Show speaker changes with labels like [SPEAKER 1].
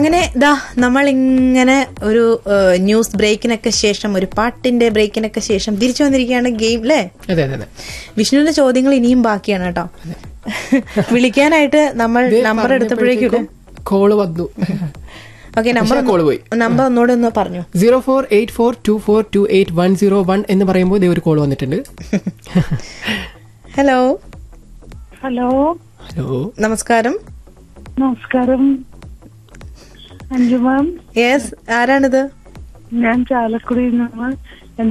[SPEAKER 1] അങ്ങനെ ദാ നമ്മൾ ഇങ്ങനെ ഒരു ഏഹ്, ന്യൂസ് ബ്രേക്കിനൊക്കെ ശേഷം ഒരു പാട്ടിന്റെ ബ്രേക്കിനൊക്കെ ശേഷം തിരിച്ചു വന്നിരിക്കുകയാണ് ഗെയിം അല്ലേ
[SPEAKER 2] അതെ അതെ അതെ
[SPEAKER 1] വിഷ്ണുവിന്റെ ചോദ്യങ്ങൾ ഇനിയും ബാക്കിയാണ് കേട്ടോ വിളിക്കാനായിട്ട് നമ്മൾ നമ്പർ എടുത്തപ്പോഴേക്കും
[SPEAKER 2] കോള് വന്നു
[SPEAKER 1] ഓക്കെ നമ്പർ
[SPEAKER 2] പക്ഷേ call പോയി.
[SPEAKER 1] നമ്പർ ഒന്നുകൂടെ ഒന്ന് പറഞ്ഞു
[SPEAKER 2] zero four eight four two four two eight one zero one എന്ന് പറയുമ്പോൾ ഇതേ ഒരു കോൾ വന്നിട്ടുണ്ട്
[SPEAKER 1] ഹലോ
[SPEAKER 3] ഹലോ
[SPEAKER 2] ഹലോ
[SPEAKER 1] നമസ്കാരം
[SPEAKER 3] നമസ്കാരം അഞ്ജു മാം
[SPEAKER 1] യെസ് ആരാണിത്
[SPEAKER 3] ഞാൻ ചാലക്കുടിയിൽ നിന്ന്